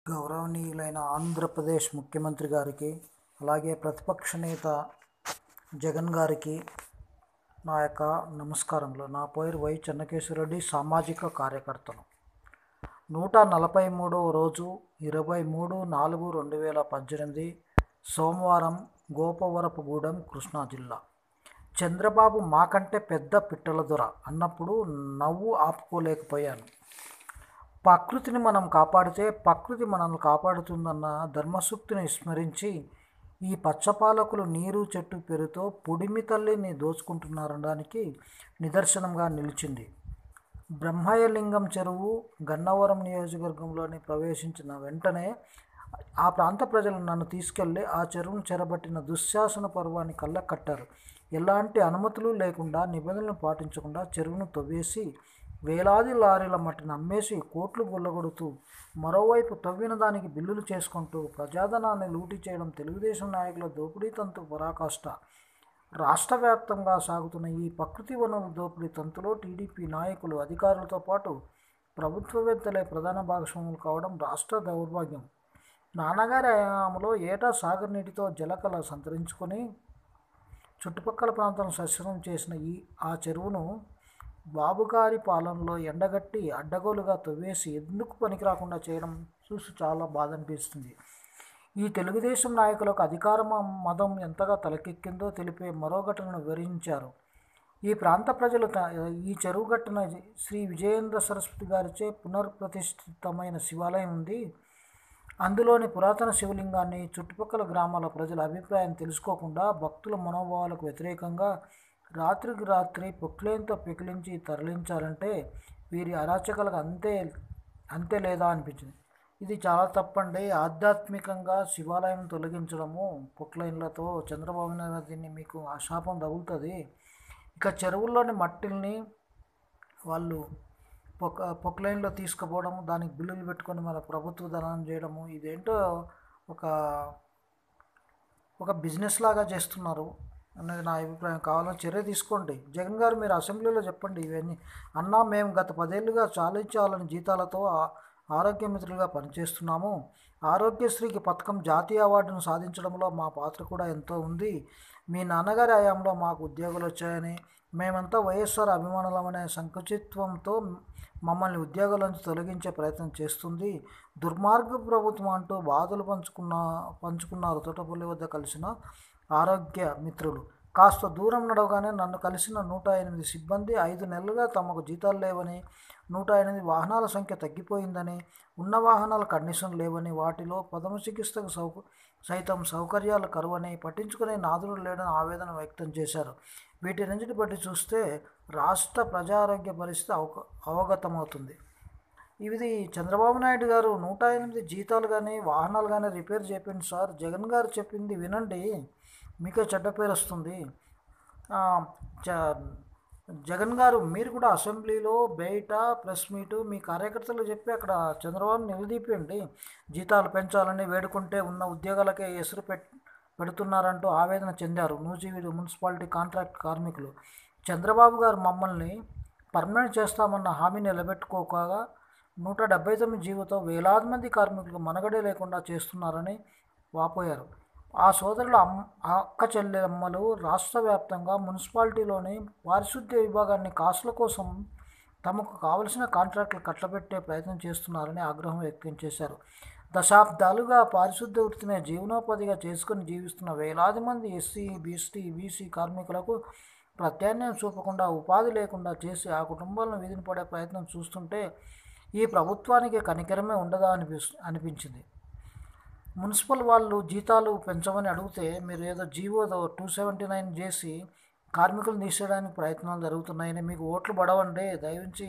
గౌరవనీయులైన ఆంధ్రప్రదేశ్ ముఖ్యమంత్రి గారికి అలాగే ప్రతిపక్ష నేత జగన్ గారికి నా యొక్క నమస్కారములు నా పేరు వై చెన్నకేశ్వరరెడ్డి సామాజిక కార్యకర్తను నూట నలభై మూడవ రోజు ఇరవై మూడు నాలుగు రెండు వేల పద్దెనిమిది సోమవారం గోపవరపుగూడెం కృష్ణా జిల్లా చంద్రబాబు మాకంటే పెద్ద పిట్టల దొర అన్నప్పుడు నవ్వు ఆపుకోలేకపోయాను ప్రకృతిని మనం కాపాడితే ప్రకృతి మనల్ని కాపాడుతుందన్న ధర్మసూక్తిని స్మరించి ఈ పచ్చపాలకులు నీరు చెట్టు పేరుతో పుడిమి తల్లిని దోచుకుంటున్నారనడానికి నిదర్శనంగా నిలిచింది బ్రహ్మయ్యలింగం చెరువు గన్నవరం నియోజకవర్గంలోని ప్రవేశించిన వెంటనే ఆ ప్రాంత ప్రజలు నన్ను తీసుకెళ్లి ఆ చెరువును చెరబట్టిన దుశ్శాసన పర్వాన్ని కళ్ళకట్టారు ఎలాంటి అనుమతులు లేకుండా నిబంధనలు పాటించకుండా చెరువును తవ్వేసి వేలాది లారీల మట్టిని అమ్మేసి కోట్లు గుల్లగొడుతూ మరోవైపు తవ్విన దానికి బిల్లులు చేసుకుంటూ ప్రజాధనాన్ని లూటీ చేయడం తెలుగుదేశం నాయకుల దోపిడీ తంతు పరాకాష్ట రాష్ట్ర వ్యాప్తంగా సాగుతున్న ఈ ప్రకృతి వనరుల దోపిడీ తంతులో టీడీపీ నాయకులు అధికారులతో పాటు ప్రభుత్వవేత్తలే ప్రధాన భాగస్వాములు కావడం రాష్ట్ర దౌర్భాగ్యం నాన్నగారి హయాంలో ఏటా సాగర్ నీటితో జలకళ సంతరించుకొని చుట్టుపక్కల ప్రాంతాలను సస్యనం చేసిన ఈ ఆ చెరువును బాబుగారి పాలనలో ఎండగట్టి అడ్డగోలుగా తవ్వేసి ఎందుకు పనికి రాకుండా చేయడం చూసి చాలా బాధ అనిపిస్తుంది ఈ తెలుగుదేశం నాయకులకు అధికార మదం ఎంతగా తలకెక్కిందో తెలిపే మరో ఘటనను వివరించారు ఈ ప్రాంత ప్రజలు త- ఈ చెరువు గట్టున శ్రీ విజయేంద్ర సరస్వతి గారిచే పునర్ప్రతిష్ఠితమైన శివాలయం ఉంది అందులోని పురాతన శివలింగాన్ని చుట్టుపక్కల గ్రామాల ప్రజల అభిప్రాయం తెలుసుకోకుండా భక్తుల మనోభావాలకు వ్యతిరేకంగా రాత్రికి రాత్రి పొక్లేన్తో పికిలించి తరలించాలంటే వీరి అరాచకాలకు అంతే అంతే లేదా అనిపించింది ఇది చాలా తప్పండి ఆధ్యాత్మికంగా శివాలయం తొలగించడము పొక్లైన్లతో చంద్రబాబు నాయుడు దీన్ని మీకు ఆ శాపం తగులుతుంది ఇక చెరువుల్లోని మట్టిల్ని వాళ్ళు పొక్క పొక్లైన్లో తీసుకుపోవడము దానికి బిల్లులు పెట్టుకొని మన ప్రభుత్వ ధనం చేయడము ఇదేంటో ఒక ఒక బిజినెస్ లాగా చేస్తున్నారు అనేది నా అభిప్రాయం కావాలని చర్య తీసుకోండి జగన్ గారు మీరు అసెంబ్లీలో చెప్పండి ఇవన్నీ అన్నా మేము గత పదేళ్లుగా చాలించాలని జీతాలతో ఆ- ఆరోగ్య మిత్రులుగా పనిచేస్తున్నాము ఆరోగ్యశ్రీకి పథకం జాతీయ అవార్డును సాధించడంలో మా పాత్ర కూడా ఎంతో ఉంది మీ నాన్నగారి హయాంలో మాకు ఉద్యోగాలు వచ్చాయని మేమంతా వైఎస్ఆర్ అభిమానులమనే సంకుచిత్వంతో మమ్మల్ని ఉద్యోగాల నుంచి తొలగించే ప్రయత్నం చేస్తుంది దుర్మార్గ ప్రభుత్వం అంటూ బాధలు పంచుకున్న పంచుకున్నారు తోటపల్లి వద్ద కలిసిన ఆరోగ్య మిత్రులు కాస్త దూరం నడవగానే నన్ను కలిసిన నూట ఎనిమిది సిబ్బంది ఐదు నెలలుగా తమకు జీతాలు లేవని నూట ఎనిమిది వాహనాల సంఖ్య తగ్గిపోయిందని ఉన్న వాహనాల కండిషన్ లేవని వాటిలో ప్రథమ చికిత్సకు సౌక సైతం సౌకర్యాలు కరువని పట్టించుకునే నాదుడు లేడని ఆవేదన వ్యక్తం చేశారు వీటినన్నిటి బట్టి చూస్తే రాష్ట్ర ప్రజారోగ్య పరిస్థితి అవక అవగతమవుతుంది ఇది చంద్రబాబు నాయుడు గారు నూట ఎనిమిది జీతాలు కానీ వాహనాలు కానీ రిపేర్ చేయండి సార్ జగన్ గారు చెప్పింది వినండి మీకే చెడ్డ పేరు వస్తుంది ఆ, జ- జగన్ గారు మీరు కూడా అసెంబ్లీలో బయట ప్రెస్ మీటు మీ కార్యకర్తలు చెప్పి అక్కడ చంద్రబాబు నిలదీపండి జీతాలు పెంచాలని వేడుకుంటే ఉన్న ఉద్యోగాలకే ఎసురు పెట్ పెడుతున్నారంటూ ఆవేదన చెందారు నూజివీడు మున్సిపాలిటీ కాంట్రాక్ట్ కార్మికులు చంద్రబాబు గారు మమ్మల్ని పర్మనెంట్ చేస్తామన్న హామీ నిలబెట్టుకోగా నూట డెబ్బై తొమ్మిది జీవోతో వేలాది మంది కార్మికులకు మనగడే లేకుండా చేస్తున్నారని వాపోయారు ఆ సోదరుల అమ్ అక్క చెల్లెమ్మలు రాష్ట్ర వ్యాప్తంగా మున్సిపాలిటీలోని పారిశుద్ధ్య విభాగాన్ని కాసుల కోసం తమకు కావలసిన కాంట్రాక్టులు కట్టబెట్టే ప్రయత్నం చేస్తున్నారని ఆగ్రహం వ్యక్తం చేశారు దశాబ్దాలుగా పారిశుద్ధ్య వృత్తిని జీవనోపాధిగా చేసుకుని జీవిస్తున్న వేలాది మంది ఎస్సీ బీసీ బీసీ కార్మికులకు ప్రత్యామ్నాయం చూపకుండా ఉపాధి లేకుండా చేసి ఆ కుటుంబాలను వీధిని పడే ప్రయత్నం చూస్తుంటే ఈ ప్రభుత్వానికి కనికరమే ఉండదా అనిపి అనిపించింది మున్సిపల్ వాళ్ళు జీతాలు పెంచమని అడిగితే మీరు ఏదో జీవో టూ సెవెంటీ నైన్ చేసి కార్మికులను తీసేయడానికి ప్రయత్నాలు జరుగుతున్నాయని మీకు ఓట్లు పడవండి దయవుంచి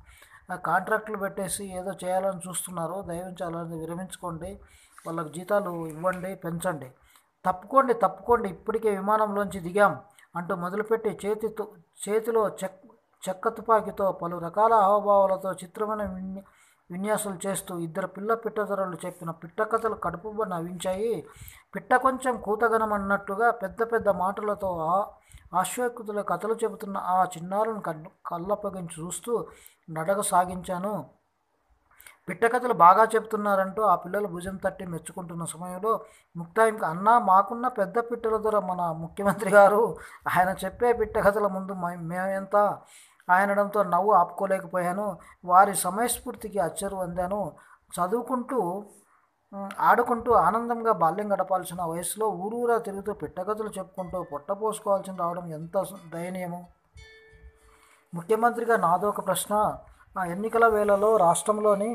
ఆ కాంట్రాక్టులు పెట్టేసి ఏదో చేయాలని చూస్తున్నారు దయవుంచి అలాంటి విరమించుకోండి వాళ్ళకి జీతాలు ఇవ్వండి పెంచండి తప్పుకోండి తప్పుకోండి ఇప్పటికే విమానంలోంచి దిగాం అంటూ మొదలుపెట్టి చేతితో చేతిలో చెక్ చెక్క తుపాకీతో పలు రకాల హావభావాలతో చిత్రమైన విన్య విన్యాసాలు చేస్తూ ఇద్దరు పిల్ల పిట్టధరలు చెప్పిన పిట్ట కథలు కడుపుబ్బ నవ్వించాయి పిట్ట కొంచెం కూతగనం అన్నట్టుగా పెద్ద పెద్ద మాటలతో ఆ ఆశ్వకుతుల కథలు చెబుతున్న ఆ చిన్నారులను కన్ను కళ్ళప్పగించి చూస్తూ నడక సాగించాను పిట్టకథలు బాగా చెప్తున్నారంటూ ఆ పిల్లలు భుజం తట్టి మెచ్చుకుంటున్న సమయంలో ముక్తాయింకి అన్న మాకున్న పెద్ద పిట్టల ద్వారా మన ముఖ్యమంత్రి గారు ఆయన చెప్పే పిట్టకథల ముందు మే- మేమెంత ఆయనడంతో నవ్వు ఆపుకోలేకపోయాను వారి సమయస్ఫూర్తికి అచ్చరు అందాను చదువుకుంటూ ఉమ్, ఆడుకుంటూ ఆనందంగా బాల్యం గడపాల్సిన వయసులో ఊరూరా తిరుగుతూ పిట్టకథలు చెప్పుకుంటూ పొట్ట పోసుకోవాల్సి రావడం ఎంత దయనీయము ముఖ్యమంత్రిగా నాదొక ప్రశ్న ఆ ఎన్నికల వేళలో రాష్ట్రంలోని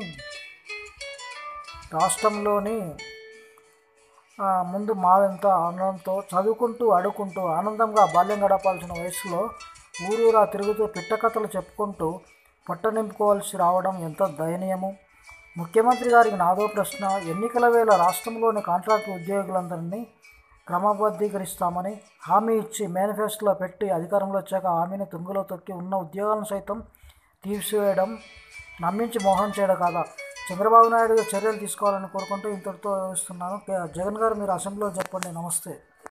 రాష్ట్రంలోని ఆ, ముందు మావెంత ఆనందంతో చదువుకుంటూ అడుకుంటూ ఆనందంగా బాల్యం గడపాల్సిన వయసులో ఊరూరా తిరుగుతూ పిట్టకథలు చెప్పుకుంటూ పొట్ట నింపుకోవాల్సి రావడం ఎంత దయనీయము ముఖ్యమంత్రి గారికి నాదో ప్రశ్న ఎన్నికల వేళ రాష్ట్రంలోని కాంట్రాక్ట్ ఉద్యోగులందరినీ క్రమబద్ధీకరిస్తామని హామీ ఇచ్చి మేనిఫెస్టోలో పెట్టి అధికారంలో వచ్చాక హామీని తుంగలో తొక్కి ఉన్న ఉద్యోగాలను సైతం తీసివేయడం నమ్మించి మోహం చేయడం కాదా చంద్రబాబు నాయుడు చర్యలు తీసుకోవాలని కోరుకుంటూ ఇంతటితో ఇస్తున్నాను జగన్ గారు మీరు అసెంబ్లీలో చెప్పండి నమస్తే